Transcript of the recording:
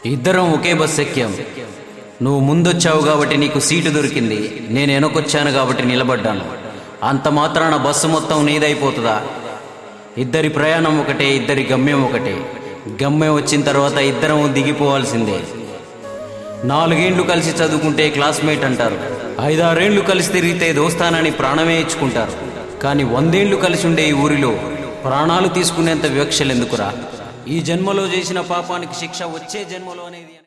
ఇద్దరం ఒకే బస్ ఎక్కాం నువ్వు ముందొచ్చావు కాబట్టి నీకు సీటు దొరికింది నేను వెనకొచ్చాను కాబట్టి నిలబడ్డాను అంత మాత్రాన బస్సు మొత్తం నీదైపోతుందా ఇద్దరి ప్రయాణం ఒకటే ఇద్దరి గమ్యం ఒకటే గమ్యం వచ్చిన తర్వాత ఇద్దరం దిగిపోవాల్సిందే నాలుగేండ్లు కలిసి చదువుకుంటే క్లాస్మేట్ అంటారు ఐదారేండ్లు కలిసి తిరిగితే దోస్తానని ప్రాణమే ఇచ్చుకుంటారు కానీ వందేండ్లు కలిసి ఉండే ఈ ఊరిలో ప్రాణాలు తీసుకునేంత వివక్షలు ఎందుకురా ఈ జన్మలో చేసిన పాపానికి శిక్ష వచ్చే జన్మలో అనేది